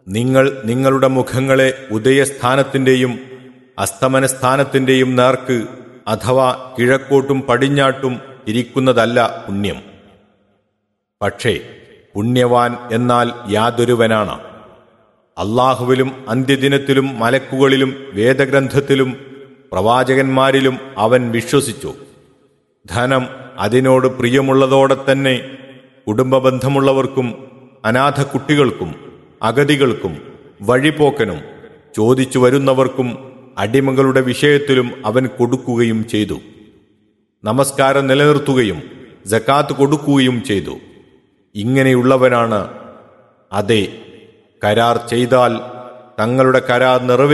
നിങ്ങൾ നിങ്ങളുടെ മുഖങ്ങളെ ഉദയസ്ഥാനത്തിന്റെയും അസ്തമനസ്ഥാനത്തിന്റെയും നേർക്ക് അഥവാ കിഴക്കോട്ടും പടിഞ്ഞാട്ടും തിരിക്കുന്നതല്ല പുണ്യം പക്ഷേ പുണ്യവാൻ എന്നാൽ യാതൊരുവനാണ് അള്ളാഹുവിലും അന്ത്യദിനത്തിലും മലക്കുകളിലും വേദഗ്രന്ഥത്തിലും പ്രവാചകന്മാരിലും അവൻ വിശ്വസിച്ചു ധനം അതിനോട് പ്രിയമുള്ളതോടെ തന്നെ കുടുംബബന്ധമുള്ളവർക്കും അനാഥ കുട്ടികൾക്കും അഗതികൾക്കും വഴിപോക്കനും ചോദിച്ചു വരുന്നവർക്കും അടിമകളുടെ വിഷയത്തിലും അവൻ കൊടുക്കുകയും ചെയ്തു നമസ്കാരം നിലനിർത്തുകയും ജക്കാത്ത് കൊടുക്കുകയും ചെയ്തു ഇങ്ങനെയുള്ളവനാണ് അതെ കരാർ ചെയ്താൽ തങ്ങളുടെ കരാർ നിറവേ